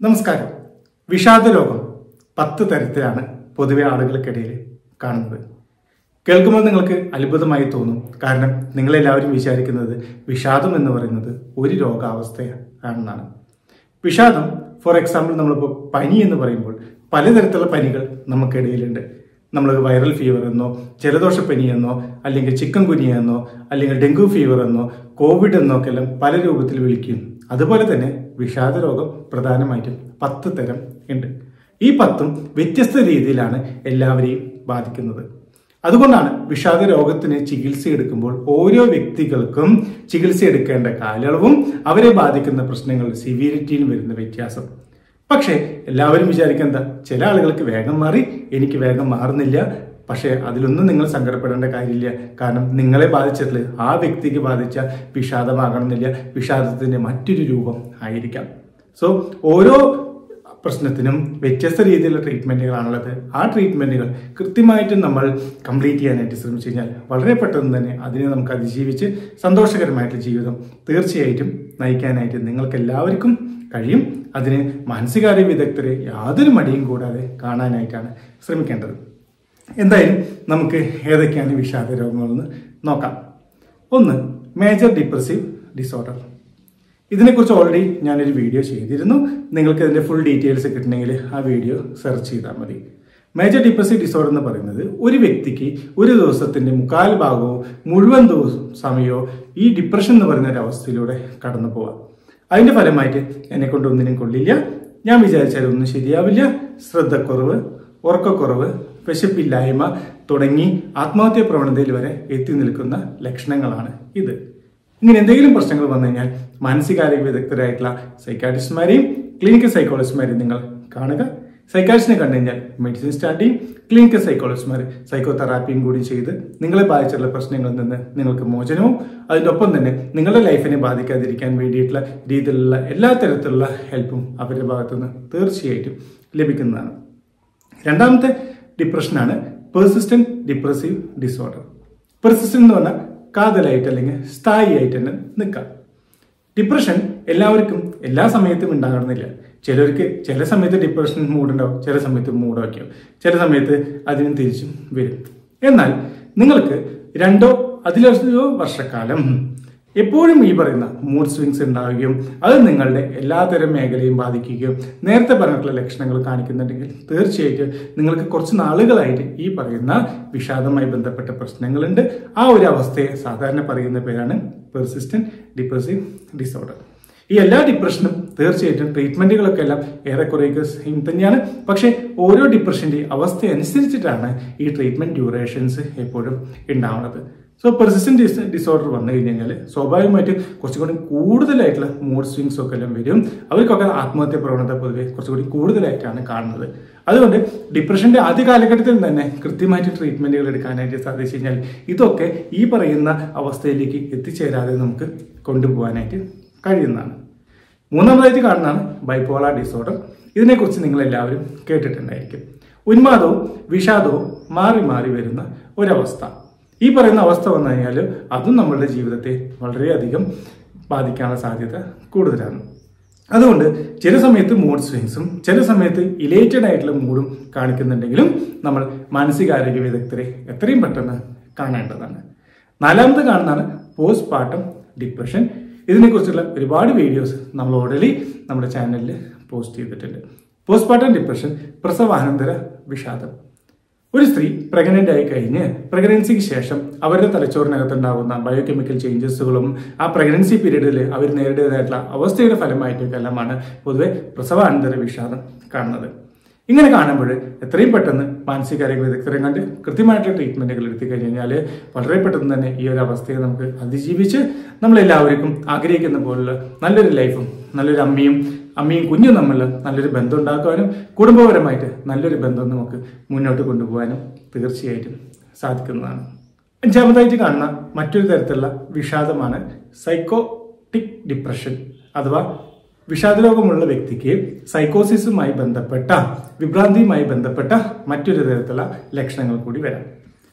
നമസ്കാരം വിഷാദ രോഗം പത്ത് തരത്തിലാണ് പൊതുവെ ആളുകൾക്കിടയിൽ കാണുന്നത് കേൾക്കുമ്പോൾ നിങ്ങൾക്ക് അത്ഭുതമായി തോന്നും കാരണം നിങ്ങളെല്ലാവരും വിചാരിക്കുന്നത് വിഷാദം എന്ന് പറയുന്നത് ഒരു രോഗാവസ്ഥയാണെന്നാണ് വിഷാദം ഫോർ എക്സാമ്പിൾ നമ്മളിപ്പോൾ പനി എന്ന് പറയുമ്പോൾ പലതരത്തിലുള്ള പനികൾ നമുക്കിടയിലുണ്ട് നമ്മൾ വൈറൽ ഫീവർ എന്നോ ജലദോഷപ്പനി എന്നോ അല്ലെങ്കിൽ ചിക്കൻ കുനിയ എന്നോ അല്ലെങ്കിൽ ഡെങ്കു ഫീവർ എന്നോ കോവിഡ് എന്നൊക്കെ എല്ലാം പല രൂപത്തിൽ വിളിക്കും അതുപോലെ തന്നെ വിഷാദ രോഗം പ്രധാനമായിട്ടും പത്ത് തരം ഉണ്ട് ഈ പത്തും വ്യത്യസ്ത രീതിയിലാണ് എല്ലാവരെയും ബാധിക്കുന്നത് അതുകൊണ്ടാണ് വിഷാദ രോഗത്തിന് ചികിത്സ എടുക്കുമ്പോൾ ഓരോ വ്യക്തികൾക്കും ചികിത്സ എടുക്കേണ്ട കാലയളവും അവരെ ബാധിക്കുന്ന പ്രശ്നങ്ങളുടെ സിവിയറിറ്റിയിലും വരുന്ന വ്യത്യാസം പക്ഷേ എല്ലാവരും വിചാരിക്കുന്ന ചില ആളുകൾക്ക് വേഗം മാറി എനിക്ക് വേഗം മാറുന്നില്ല പക്ഷേ അതിലൊന്നും നിങ്ങൾ സങ്കടപ്പെടേണ്ട കാര്യമില്ല കാരണം നിങ്ങളെ ബാധിച്ചിട്ടുള്ള ആ വ്യക്തിക്ക് ബാധിച്ച വിഷാദമാകണമെന്നില്ല വിഷാദത്തിന്റെ മറ്റൊരു രൂപം ആയിരിക്കാം സോ ഓരോ പ്രശ്നത്തിനും വ്യത്യസ്ത രീതിയിലുള്ള ട്രീറ്റ്മെന്റുകളാണുള്ളത് ആ ട്രീറ്റ്മെന്റുകൾ കൃത്യമായിട്ട് നമ്മൾ കംപ്ലീറ്റ് ചെയ്യാനായിട്ട് ശ്രമിച്ചു കഴിഞ്ഞാൽ വളരെ പെട്ടെന്ന് തന്നെ അതിനെ നമുക്ക് അതിജീവിച്ച് സന്തോഷകരമായിട്ടുള്ള ജീവിതം തീർച്ചയായിട്ടും നയിക്കാനായിട്ട് നിങ്ങൾക്ക് എല്ലാവർക്കും കഴിയും അതിന് മാനസികാരോഗ്യ വിദഗ്ധരെ യാതൊരു മടിയും കൂടാതെ കാണാനായിട്ടാണ് ശ്രമിക്കേണ്ടത് എന്തായാലും നമുക്ക് ഏതൊക്കെയാണ് വിഷാദ രോഗങ്ങളെന്ന് നോക്കാം ഒന്ന് മേജർ ഡിപ്രസീവ് ഡിസോർഡർ ഇതിനെക്കുറിച്ച് ഓൾറെഡി ഞാനൊരു വീഡിയോ ചെയ്തിരുന്നു നിങ്ങൾക്ക് ഇതിന്റെ ഫുൾ ഡീറ്റെയിൽസ് കിട്ടണമെങ്കിൽ ആ വീഡിയോ സെർച്ച് ചെയ്താൽ മതി മേജർ ഡിപ്രസീവ് ഡിസോർഡർ എന്ന് പറയുന്നത് ഒരു വ്യക്തിക്ക് ഒരു ദിവസത്തിന്റെ മുക്കാൽ ഭാഗവും മുഴുവൻ ദിവസം സമയവും ഈ ഡിപ്രഷൻ എന്ന് പറയുന്ന ഒരു അവസ്ഥയിലൂടെ കടന്നു പോവാം അതിന്റെ ഫലമായിട്ട് എന്നെ കൊണ്ട് ഒന്നിനും കൊള്ളില്ല ഞാൻ വിചാരിച്ചാൽ ഒന്നും ശരിയാവില്ല ശ്രദ്ധക്കുറവ് ഉറക്കക്കുറവ് വിശപ്പില്ലായ്മ തുടങ്ങി ആത്മഹത്യാ പ്രവണതയിൽ വരെ എത്തി നിൽക്കുന്ന ലക്ഷണങ്ങളാണ് ഇത് ഇങ്ങനെ എന്തെങ്കിലും പ്രശ്നങ്ങൾ വന്നു കഴിഞ്ഞാൽ മാനസികാരോഗ്യ വിദഗ്ധരായിട്ടുള്ള സൈക്കാട്രിസ്റ്റുമാരെയും ക്ലിനിക്കൽ സൈക്കോളജിസ്റ്റുമാരെയും നിങ്ങൾ കാണുക സൈക്കാട്രിസ്റ്റിനെ കണ്ടു കഴിഞ്ഞാൽ മെഡിസിൻ സ്റ്റാർട്ട് ചെയ്യും ക്ലിനിക്കൽ സൈക്കോളജിസ്റ്റുമാർ സൈക്കോ തെറാപ്പിയും കൂടി ചെയ്ത് നിങ്ങളെ ബാധിച്ചിട്ടുള്ള പ്രശ്നങ്ങളിൽ നിന്ന് നിങ്ങൾക്ക് മോചനവും അതിൻ്റെ ഒപ്പം തന്നെ നിങ്ങളുടെ ലൈഫിനെ ബാധിക്കാതിരിക്കാൻ വേണ്ടിയിട്ടുള്ള രീതിയിലുള്ള എല്ലാ തരത്തിലുള്ള ഹെൽപ്പും അവരുടെ ഭാഗത്തുനിന്ന് തീർച്ചയായിട്ടും ലഭിക്കുന്നതാണ് രണ്ടാമത്തെ ഡിപ്രഷനാണ് പെർസിസ്റ്റന്റ് ഡിപ്രസീവ് ഡിസോർഡർ പെർസിസ്റ്റന്റ് എന്ന് പറഞ്ഞാൽ കാതലായിട്ട് അല്ലെങ്കിൽ സ്ഥായിയായിട്ട് തന്നെ നിൽക്കാം ഡിപ്രഷൻ എല്ലാവർക്കും എല്ലാ സമയത്തും ഉണ്ടാകണമെന്നില്ല ചിലർക്ക് ചില സമയത്ത് ഡിപ്രഷൻ മൂഡുണ്ടാവും ചില സമയത്ത് മൂഡ് വയ്ക്കും ചില സമയത്ത് അതിനും തിരിച്ചും വരും എന്നാൽ നിങ്ങൾക്ക് രണ്ടോ അതിലധികമോ വർഷക്കാലം എപ്പോഴും ഈ പറയുന്ന മൂഡ് സ്വിങ്സ് ഉണ്ടാവുകയും അത് നിങ്ങളുടെ എല്ലാതരം മേഖലയും ബാധിക്കുകയും നേരത്തെ പറഞ്ഞിട്ടുള്ള ലക്ഷണങ്ങൾ കാണിക്കുന്നുണ്ടെങ്കിൽ തീർച്ചയായിട്ടും നിങ്ങൾക്ക് കുറച്ച് നാളുകളായിട്ട് ഈ പറയുന്ന വിഷാദവുമായി ബന്ധപ്പെട്ട പ്രശ്നങ്ങളുണ്ട് ആ ഒരു അവസ്ഥയെ സാധാരണ പറയുന്ന പേരാണ് പെർസിസ്റ്റന്റ് ഡിപ്രസീവ് ഡിസോർഡർ ഈ എല്ലാ ഡിപ്രഷനും തീർച്ചയായിട്ടും ട്രീറ്റ്മെന്റുകളൊക്കെ എല്ലാം ഏറെക്കുറെയൊക്കെ സെയിം തന്നെയാണ് പക്ഷേ ഓരോ ഡിപ്രഷന്റെ അവസ്ഥ അനുസരിച്ചിട്ടാണ് ഈ ട്രീറ്റ്മെന്റ് ഡ്യൂറേഷൻസ് എപ്പോഴും ഉണ്ടാവുന്നത് സോ പെർസിസ്റ്റന്റ് ഡിസോർഡർ വന്നു കഴിഞ്ഞ് കഴിഞ്ഞാൽ സ്വാഭാവികമായിട്ടും കുറച്ചുകൂടി കൂടുതലായിട്ടുള്ള മൂഡ് സ്വിങ്സ് ഒക്കെ എല്ലാം വരും അവർക്കൊക്കെ ആത്മഹത്യ പ്രവണത പൊതുവെ കുറച്ചുകൂടി കൂടുതലായിട്ടാണ് കാണുന്നത് അതുകൊണ്ട് ഡിപ്രഷന്റെ ആദ്യ കാലഘട്ടത്തിൽ തന്നെ കൃത്യമായിട്ട് ട്രീറ്റ്മെന്റുകൾ എടുക്കാനായിട്ട് സാധിച്ചു കഴിഞ്ഞാൽ ഇതൊക്കെ ഈ പറയുന്ന അവസ്ഥയിലേക്ക് എത്തിച്ചേരാതെ നമുക്ക് കൊണ്ടുപോകാനായിട്ട് കഴിയുന്നതാണ് മൂന്നാമതായിട്ട് കാണുന്നതാണ് ബൈപ്പോളാർ ഡിസോർഡർ ഇതിനെക്കുറിച്ച് നിങ്ങൾ എല്ലാവരും കേട്ടിട്ടുണ്ടായിരിക്കും ഉന്മാദവും വിഷാദവും മാറി മാറി വരുന്ന ഒരവസ്ഥ ഈ പറയുന്ന അവസ്ഥ വന്നു കഴിഞ്ഞാൽ അതും നമ്മളുടെ ജീവിതത്തെ വളരെയധികം ബാധിക്കാനുള്ള സാധ്യത കൂടുതലാണ് അതുകൊണ്ട് ചില സമയത്ത് മൂഡ് സ്വിങ്സും ചില സമയത്ത് ഇലേറ്റഡ് ആയിട്ടുള്ള മൂഡും കാണിക്കുന്നുണ്ടെങ്കിലും നമ്മൾ മാനസികാരോഗ്യ വിദഗ്ധരെ എത്രയും പെട്ടെന്ന് കാണേണ്ടതാണ് നാലാമത് കാണുന്നതാണ് പോസ്റ്റ് പാർട്ടം ഡിപ്രഷൻ ഇതിനെക്കുറിച്ചുള്ള ഒരുപാട് വീഡിയോസ് നമ്മൾ ഓൾറെഡി നമ്മുടെ ചാനലിൽ പോസ്റ്റ് ചെയ്തിട്ടുണ്ട് പോസ്റ്റ്മോർട്ടം ഡിപ്രഷൻ പ്രസവാനന്തര വിഷാദം ഒരു സ്ത്രീ പ്രഗ്നന്റ് ആയി കഴിഞ്ഞ് പ്രഗ്നൻസിക്ക് ശേഷം അവരുടെ തലച്ചോറിനകത്തുണ്ടാകുന്ന ബയോകെമിക്കൽ ചേഞ്ചസുകളും ആ പ്രഗ്നൻസി പീരീഡിൽ അവർ നേരിടേണ്ടതായിട്ടുള്ള അവസ്ഥയുടെ ഫലമായിട്ടൊക്കെ എല്ലാമാണ് പൊതുവെ പ്രസവാനന്തര വിഷാദം കാണുന്നത് ഇങ്ങനെ കാണുമ്പോൾ എത്രയും പെട്ടെന്ന് മാനസികാരോഗ്യ വിദഗ്ധരെ കണ്ട് കൃത്യമായിട്ടുള്ള ട്രീറ്റ്മെന്റുകൾ എടുത്തു കഴിഞ്ഞാൽ വളരെ പെട്ടെന്ന് തന്നെ ഈ ഒരു അവസ്ഥയെ നമുക്ക് അതിജീവിച്ച് നമ്മളെല്ലാവർക്കും ആഗ്രഹിക്കുന്ന പോലുള്ള നല്ലൊരു ലൈഫും നല്ലൊരു അമ്മയും അമ്മയും കുഞ്ഞും തമ്മിൽ നല്ലൊരു ബന്ധം ഉണ്ടാക്കുവാനും കുടുംബപരമായിട്ട് നല്ലൊരു ബന്ധം നമുക്ക് മുന്നോട്ട് കൊണ്ടുപോകാനും തീർച്ചയായിട്ടും സാധിക്കുന്നതാണ് അഞ്ചാമതായിട്ട് കാണുന്ന മറ്റൊരു തരത്തിലുള്ള വിഷാദമാണ് സൈക്കോട്ടിക് ഡിപ്രഷൻ അഥവാ വിഷാദരോഗമുള്ള വ്യക്തിക്ക് സൈക്കോസിസുമായി ബന്ധപ്പെട്ട വിഭ്രാന്തിയുമായി ബന്ധപ്പെട്ട മറ്റൊരു തരത്തിലുള്ള ലക്ഷണങ്ങൾ കൂടി വരാം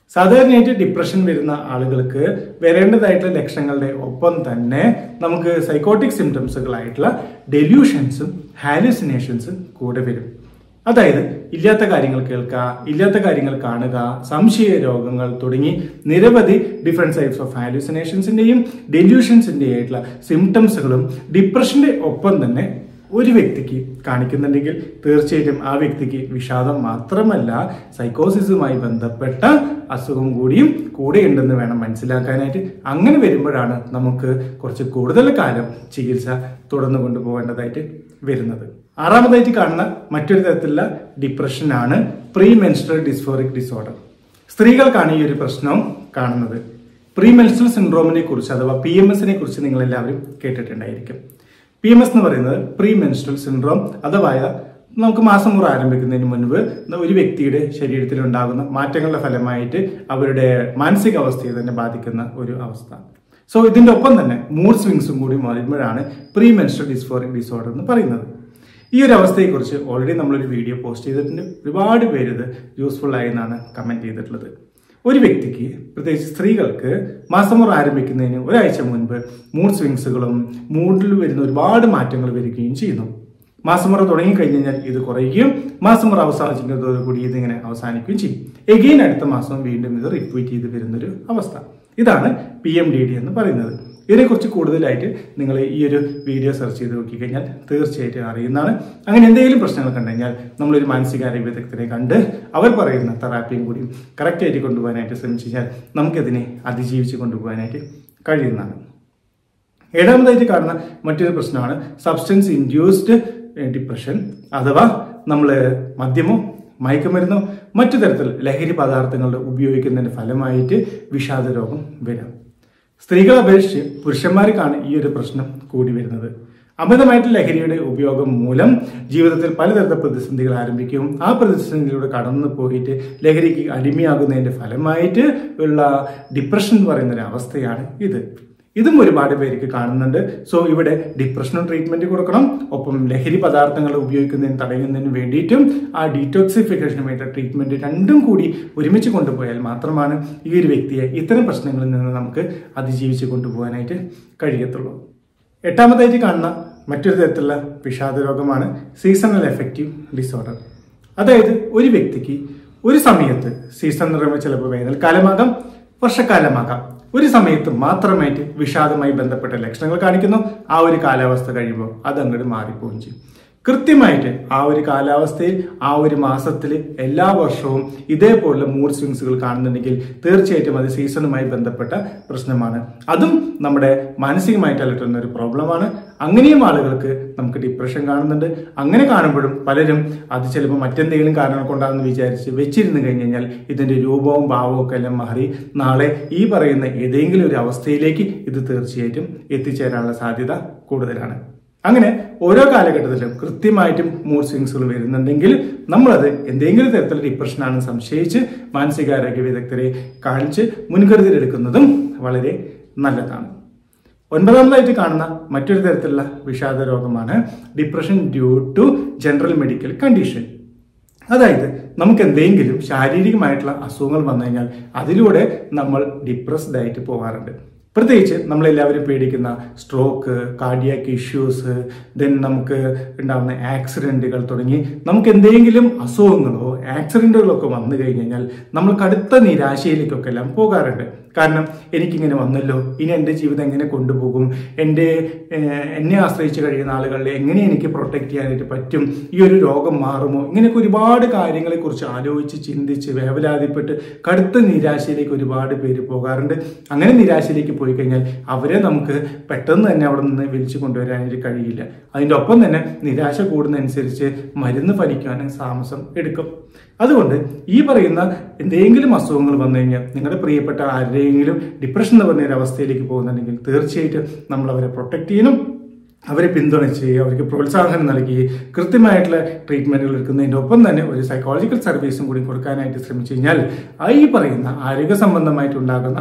സാധാരണയായിട്ട് ഡിപ്രഷൻ വരുന്ന ആളുകൾക്ക് വരേണ്ടതായിട്ടുള്ള ലക്ഷണങ്ങളുടെ ഒപ്പം തന്നെ നമുക്ക് സൈക്കോട്ടിക് സിംറ്റംസുകളായിട്ടുള്ള ഡെല്യൂഷൻസും ഹാലുസിനേഷൻസും കൂടെ വരും അതായത് ഇല്ലാത്ത കാര്യങ്ങൾ കേൾക്കുക ഇല്ലാത്ത കാര്യങ്ങൾ കാണുക സംശയ രോഗങ്ങൾ തുടങ്ങി നിരവധി ഡിഫറെന്റ് ടൈപ്സ് ഓഫ് ഹാലുസിനേഷൻസിന്റെയും ഡെല്യൂഷൻസിന്റെയും ആയിട്ടുള്ള സിംറ്റംസുകളും ഡിപ്രഷന്റെ ഒപ്പം തന്നെ ഒരു വ്യക്തിക്ക് കാണിക്കുന്നുണ്ടെങ്കിൽ തീർച്ചയായിട്ടും ആ വ്യക്തിക്ക് വിഷാദം മാത്രമല്ല സൈക്കോസിസുമായി ബന്ധപ്പെട്ട അസുഖം കൂടിയും കൂടെയുണ്ടെന്ന് വേണം മനസ്സിലാക്കാനായിട്ട് അങ്ങനെ വരുമ്പോഴാണ് നമുക്ക് കുറച്ച് കൂടുതൽ കാലം ചികിത്സ തുടർന്നു കൊണ്ടുപോകേണ്ടതായിട്ട് വരുന്നത് ആറാമതായിട്ട് കാണുന്ന മറ്റൊരു തരത്തിലുള്ള ഡിപ്രഷനാണ് പ്രീ മെൻസ്ട്രൽ ഡിസ്ഫോറിക് ഡിസോർഡർ സ്ത്രീകൾക്കാണ് ഈ ഒരു പ്രശ്നം കാണുന്നത് പ്രീ മെൻസ്ട്രൽ സിൻഡ്രോമിനെ കുറിച്ച് അഥവാ പി എം എസിനെ കുറിച്ച് നിങ്ങൾ എല്ലാവരും കേട്ടിട്ടുണ്ടായിരിക്കും പി എം എസ് എന്ന് പറയുന്നത് പ്രീ മെൻസ്ട്രൽ സിൻഡ്രോം അഥവാ നമുക്ക് മാസം മുറ ആരംഭിക്കുന്നതിന് മുൻപ് ഒരു വ്യക്തിയുടെ ശരീരത്തിൽ ഉണ്ടാകുന്ന മാറ്റങ്ങളുടെ ഫലമായിട്ട് അവരുടെ മാനസികാവസ്ഥയെ തന്നെ ബാധിക്കുന്ന ഒരു അവസ്ഥ സോ ഇതിന്റെ ഒപ്പം തന്നെ മൂഡ് സ്വിങ്സും കൂടി വരുമ്പോഴാണ് പ്രീ മെൻസ്ട്രൽ ഡിസ്ഫോറിക് ഡിസോർഡർ എന്ന് പറയുന്നത് ഈ ഒരു അവസ്ഥയെക്കുറിച്ച് ഓൾറെഡി നമ്മളൊരു വീഡിയോ പോസ്റ്റ് ചെയ്തിട്ടുണ്ട് ഒരുപാട് പേര് ഇത് യൂസ്ഫുൾ ആയി എന്നാണ് കമന്റ് ചെയ്തിട്ടുള്ളത് ഒരു വ്യക്തിക്ക് പ്രത്യേകിച്ച് സ്ത്രീകൾക്ക് മാസമുറ ആരംഭിക്കുന്നതിന് ഒരാഴ്ച മുൻപ് മൂഡ് സ്വിങ്സുകളും മൂഡിൽ വരുന്ന ഒരുപാട് മാറ്റങ്ങൾ വരികയും ചെയ്യുന്നു മാസമുറ തുടങ്ങി കഴിഞ്ഞാൽ ഇത് കുറയുകയും മാസമുറ അവസാനിക്കുന്നതോടുകൂടി ഇതിങ്ങനെ അവസാനിക്കുകയും ചെയ്യും എഗെയിൻ അടുത്ത മാസം വീണ്ടും ഇത് റിപ്പീറ്റ് ചെയ്ത് വരുന്നൊരു അവസ്ഥ ഇതാണ് പി എം ഡി ഡി എന്ന് പറയുന്നത് ഇതിനെക്കുറിച്ച് കൂടുതലായിട്ട് നിങ്ങൾ ഈ ഒരു വീഡിയോ സെർച്ച് ചെയ്ത് നോക്കിക്കഴിഞ്ഞാൽ തീർച്ചയായിട്ടും അറിയുന്നതാണ് അങ്ങനെ എന്തെങ്കിലും പ്രശ്നങ്ങൾ കണ്ടു കഴിഞ്ഞാൽ നമ്മളൊരു മാനസികാരോഗ്യ വിദഗ്ധരെ കണ്ട് അവർ പറയുന്ന തെറാപ്പിയും കൂടി കറക്റ്റായിട്ട് കൊണ്ടുപോകാനായിട്ട് ശ്രമിച്ചു കഴിഞ്ഞാൽ നമുക്കതിനെ അതിജീവിച്ച് കൊണ്ടുപോകാനായിട്ട് കഴിയുന്നതാണ് ഏഴാമതായിട്ട് കാണുന്ന മറ്റൊരു പ്രശ്നമാണ് സബ്സ്റ്റൻസ് ഇൻഡ്യൂസ്ഡ് ഡിപ്രഷൻ അഥവാ നമ്മൾ മദ്യമോ മയക്കുമരുന്നോ മറ്റു തരത്തിൽ ലഹരി പദാർത്ഥങ്ങളുടെ ഉപയോഗിക്കുന്നതിന്റെ ഫലമായിട്ട് വിഷാദ രോഗം വരാം സ്ത്രീകളെ അപേക്ഷിച്ച് പുരുഷന്മാർക്കാണ് ഈ ഒരു പ്രശ്നം കൂടി വരുന്നത് അമിതമായിട്ട് ലഹരിയുടെ ഉപയോഗം മൂലം ജീവിതത്തിൽ പലതരത്തിലുള്ള പ്രതിസന്ധികൾ ആരംഭിക്കും ആ പ്രതിസന്ധിയിലൂടെ കടന്നു പോയിട്ട് ലഹരിക്ക് അടിമയാകുന്നതിന്റെ ഫലമായിട്ട് ഉള്ള ഡിപ്രഷൻ എന്ന് പറയുന്ന ഒരു അവസ്ഥയാണ് ഇത് ഇതും ഒരുപാട് പേർക്ക് കാണുന്നുണ്ട് സോ ഇവിടെ ഡിപ്രഷനും ട്രീറ്റ്മെന്റ് കൊടുക്കണം ഒപ്പം ലഹരി പദാർത്ഥങ്ങൾ ഉപയോഗിക്കുന്നതിന് തടയുന്നതിന് വേണ്ടിയിട്ടും ആ ഡീറ്റോക്സിഫിക്കേഷന് വേണ്ട ട്രീറ്റ്മെന്റ് രണ്ടും കൂടി ഒരുമിച്ച് കൊണ്ടുപോയാൽ മാത്രമാണ് ഈ ഒരു വ്യക്തിയെ ഇത്തരം പ്രശ്നങ്ങളിൽ നിന്ന് നമുക്ക് അതിജീവിച്ച് കൊണ്ടുപോകാനായിട്ട് കഴിയത്തുള്ളൂ എട്ടാമതായിട്ട് കാണുന്ന മറ്റൊരു തരത്തിലുള്ള വിഷാദ രോഗമാണ് സീസണൽ എഫക്റ്റീവ് ഡിസോർഡർ അതായത് ഒരു വ്യക്തിക്ക് ഒരു സമയത്ത് സീസൺ എന്ന് പറയുമ്പോൾ ചിലപ്പോൾ വേനൽക്കാലമാകാം വർഷക്കാലമാകാം ഒരു സമയത്ത് മാത്രമായിട്ട് വിഷാദമായി ബന്ധപ്പെട്ട ലക്ഷണങ്ങൾ കാണിക്കുന്നു ആ ഒരു കാലാവസ്ഥ കഴിയുമ്പോൾ അത് അങ്ങോട്ട് മാറിപ്പോവുകയും ചെയ്യും കൃത്യമായിട്ട് ആ ഒരു കാലാവസ്ഥയിൽ ആ ഒരു മാസത്തിൽ എല്ലാ വർഷവും ഇതേപോലുള്ള മൂഡ് സ്വിങ്സുകൾ കാണുന്നുണ്ടെങ്കിൽ തീർച്ചയായിട്ടും അത് സീസണുമായി ബന്ധപ്പെട്ട പ്രശ്നമാണ് അതും നമ്മുടെ മാനസികമായിട്ട് അലട്ടുന്ന ഒരു പ്രോബ്ലമാണ് അങ്ങനെയും ആളുകൾക്ക് നമുക്ക് ഡിപ്രഷൻ കാണുന്നുണ്ട് അങ്ങനെ കാണുമ്പോഴും പലരും അത് ചിലപ്പോൾ മറ്റെന്തെങ്കിലും കാരണങ്ങൾ കൊണ്ടാണെന്ന് വിചാരിച്ച് വെച്ചിരുന്നു കഴിഞ്ഞ് കഴിഞ്ഞാൽ ഇതിന്റെ രൂപവും ഭാവവും ഒക്കെ എല്ലാം മാറി നാളെ ഈ പറയുന്ന ഏതെങ്കിലും ഒരു അവസ്ഥയിലേക്ക് ഇത് തീർച്ചയായിട്ടും എത്തിച്ചേരാനുള്ള സാധ്യത കൂടുതലാണ് അങ്ങനെ ഓരോ കാലഘട്ടത്തിലും കൃത്യമായിട്ടും മൂഡ് സ്വിങ്സുകൾ വരുന്നുണ്ടെങ്കിൽ നമ്മളത് എന്തെങ്കിലും തരത്തിലുള്ള ഡിപ്രഷനാണെന്ന് സംശയിച്ച് മാനസികാരോഗ്യ വിദഗ്ധരെ കാണിച്ച് മുൻകരുതൽ എടുക്കുന്നതും വളരെ നല്ലതാണ് ഒൻപതാമതായിട്ട് കാണുന്ന മറ്റൊരു തരത്തിലുള്ള വിഷാദ രോഗമാണ് depression due to general medical condition അതായത് നമുക്ക് എന്തെങ്കിലും ശാരീരികമായിട്ടുള്ള അസുഖങ്ങൾ വന്നു കഴിഞ്ഞാൽ അതിലൂടെ നമ്മൾ ഡിപ്രസ്ഡ് ആയിട്ട് പോകാറുണ്ട് പ്രത്യേകിച്ച് നമ്മളെല്ലാവരും പേടിക്കുന്ന സ്ട്രോക്ക് കാർഡിയാക്ക് ഇഷ്യൂസ് ദെൻ നമുക്ക് ഉണ്ടാകുന്ന ആക്സിഡന്റുകൾ തുടങ്ങി നമുക്ക് എന്തെങ്കിലും അസുഖങ്ങളോ ആക്സിഡന്റുകളോ ഒക്കെ വന്നു കഴിഞ്ഞ് കഴിഞ്ഞാൽ നമ്മൾ കടുത്ത നിരാശയിലേക്കൊക്കെ എല്ലാം പോകാറുണ്ട് കാരണം എനിക്കിങ്ങനെ വന്നല്ലോ ഇനി എൻ്റെ ജീവിതം എങ്ങനെ കൊണ്ടുപോകും എൻ്റെ ഏഹ്, എന്നെ ആശ്രയിച്ച് കഴിയുന്ന ആളുകളെ എങ്ങനെ എനിക്ക് പ്രൊട്ടക്ട് ചെയ്യാനായിട്ട് പറ്റും ഈ ഒരു രോഗം മാറുമോ ഇങ്ങനെയൊക്കെ ഒരുപാട് കാര്യങ്ങളെക്കുറിച്ച് ആലോചിച്ച് ചിന്തിച്ച് വേവലാതിപ്പെട്ട് കടുത്ത നിരാശയിലേക്ക് ഒരുപാട് പേര് പോകാറുണ്ട് അങ്ങനെ നിരാശയിലേക്ക് പോയി കഴിഞ്ഞാൽ അവരെ നമുക്ക് പെട്ടെന്ന് തന്നെ അവിടെ നിന്ന് വലിച്ചു കൊണ്ടുവരാനായിട്ട് കഴിയില്ല അതിൻ്റെ ഒപ്പം തന്നെ നിരാശ കൂടുന്നതനുസരിച്ച് മരുന്ന് ഫലിക്കാനും താമസം എടുക്കും അതുകൊണ്ട് ഈ പറയുന്ന എന്തെങ്കിലും അസുഖങ്ങൾ വന്നു കഴിഞ്ഞാൽ നിങ്ങളുടെ പ്രിയപ്പെട്ട ആരുടെയെങ്കിലും ഡിപ്രഷൻ എന്ന് പറഞ്ഞ ഒരു അവസ്ഥയിലേക്ക് പോകുന്നുണ്ടെങ്കിൽ തീർച്ചയായിട്ടും നമ്മൾ അവരെ പ്രൊട്ടക്ട് ചെയ്യണം അവരെ പിന്തുണച്ച് അവർക്ക് പ്രോത്സാഹനം നൽകി കൃത്യമായിട്ടുള്ള ട്രീറ്റ്മെന്റുകൾ എടുക്കുന്നതിൻ്റെ ഒപ്പം തന്നെ ഒരു സൈക്കോളജിക്കൽ സർവീസും കൂടി കൊടുക്കാനായിട്ട് ശ്രമിച്ചു കഴിഞ്ഞാൽ ആ ഈ പറയുന്ന ആരോഗ്യ സംബന്ധമായിട്ടുണ്ടാകുന്ന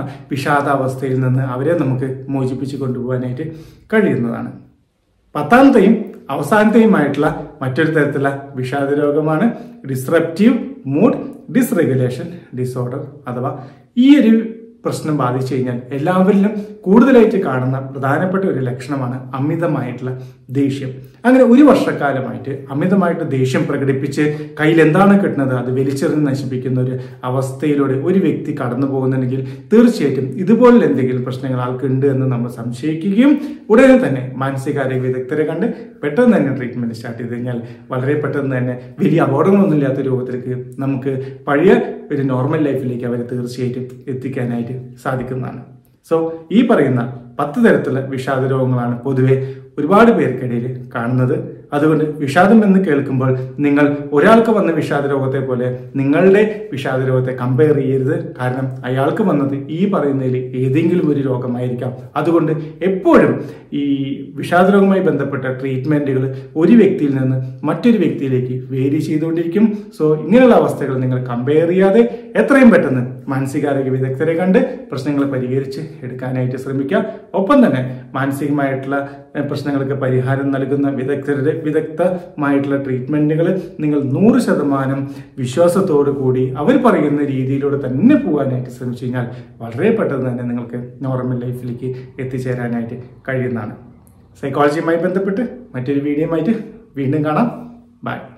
വിഷാദാവസ്ഥയിൽ നിന്ന് അവരെ നമുക്ക് മോചിപ്പിച്ച് കൊണ്ടുപോകാനായിട്ട് കഴിയുന്നതാണ് പത്താമത്തെയും അവസാനത്തെയുമായിട്ടുള്ള മറ്റൊരു തരത്തിലുള്ള വിഷാദ രോഗമാണ് ഡിസ്റപ്റ്റീവ് മൂഡ് ഡിസ്റെഗുലേഷൻ ഡിസോർഡർ അഥവാ ഈ ഒരു പ്രശ്നം ബാധിച്ചു കഴിഞ്ഞാൽ എല്ലാവരിലും കൂടുതലായിട്ട് കാണുന്ന പ്രധാനപ്പെട്ട ഒരു ലക്ഷണമാണ് അമിതമായിട്ടുള്ള ദേഷ്യം അങ്ങനെ ഒരു വർഷക്കാലമായിട്ട് അമിതമായിട്ട് ദേഷ്യം പ്രകടിപ്പിച്ച് കയ്യിൽ എന്താണ് കിട്ടുന്നത് അത് വലിച്ചെറിഞ്ഞ് നശിപ്പിക്കുന്ന ഒരു അവസ്ഥയിലൂടെ ഒരു വ്യക്തി കടന്നു പോകുന്നുണ്ടെങ്കിൽ തീർച്ചയായിട്ടും ഇതുപോലുള്ള എന്തെങ്കിലും പ്രശ്നങ്ങൾ ആൾക്കുണ്ട് എന്ന് നമ്മൾ സംശയിക്കുകയും ഉടനെ തന്നെ മാനസികാരോഗ്യ വിദഗ്ധരെ കണ്ട് പെട്ടെന്ന് തന്നെ ട്രീറ്റ്മെന്റ് സ്റ്റാർട്ട് ചെയ്ത് കഴിഞ്ഞാൽ വളരെ പെട്ടെന്ന് തന്നെ വലിയ അപകടങ്ങളൊന്നും ഇല്ലാത്ത രൂപത്തിലേക്ക് നമുക്ക് പഴയ ഒരു നോർമൽ ലൈഫിലേക്ക് അവരെ തീർച്ചയായിട്ടും എത്തിക്കാനായിട്ട് സാധിക്കുന്നതാണ് സോ ഈ പറയുന്ന പത്ത് തരത്തിലുള്ള വിഷാദ രോഗങ്ങളാണ് പൊതുവെ ഒരുപാട് പേർക്കിടയിൽ കാണുന്നത് അതുകൊണ്ട് വിഷാദം എന്ന് കേൾക്കുമ്പോൾ നിങ്ങൾ ഒരാൾക്ക് വന്ന വിഷാദ രോഗത്തെ പോലെ നിങ്ങളുടെ വിഷാദ രോഗത്തെ കമ്പയർ ചെയ്യരുത് കാരണം അയാൾക്ക് വന്നത് ഈ പറയുന്നതിൽ ഏതെങ്കിലും ഒരു രോഗമായിരിക്കാം അതുകൊണ്ട് എപ്പോഴും ഈ വിഷാദ രോഗവുമായി ബന്ധപ്പെട്ട ട്രീറ്റ്മെന്റുകൾ ഒരു വ്യക്തിയിൽ നിന്ന് മറ്റൊരു വ്യക്തിയിലേക്ക് വേരി ചെയ്തുകൊണ്ടിരിക്കും സോ ഇങ്ങനെയുള്ള അവസ്ഥകൾ നിങ്ങൾ കമ്പയർ ചെയ്യാതെ എത്രയും പെട്ടെന്ന് മാനസികാരോഗ്യ വിദഗ്ധരെ കണ്ട് പ്രശ്നങ്ങൾ പരിഹരിച്ച് എടുക്കാനായിട്ട് ശ്രമിക്കുക ഒപ്പം തന്നെ മാനസികമായിട്ടുള്ള എഹ്, പ്രശ്നങ്ങൾക്ക് പരിഹാരം നൽകുന്ന വിദഗ്ധരുടെ വിദഗ്ധമായിട്ടുള്ള ട്രീറ്റ്മെന്റുകൾ നിങ്ങൾ നൂറ് ശതമാനം വിശ്വാസത്തോടു കൂടി അവർ പറയുന്ന രീതിയിലൂടെ തന്നെ പോകാനായിട്ട് ശ്രമിച്ചു കഴിഞ്ഞാൽ വളരെ പെട്ടെന്ന് തന്നെ നിങ്ങൾക്ക് നോർമൽ ലൈഫിലേക്ക് എത്തിച്ചേരാനായിട്ട് കഴിയുന്നതാണ് സൈക്കോളജിയുമായി ബന്ധപ്പെട്ട് മറ്റൊരു വീഡിയോയുമായിട്ട് വീണ്ടും കാണാം ബൈ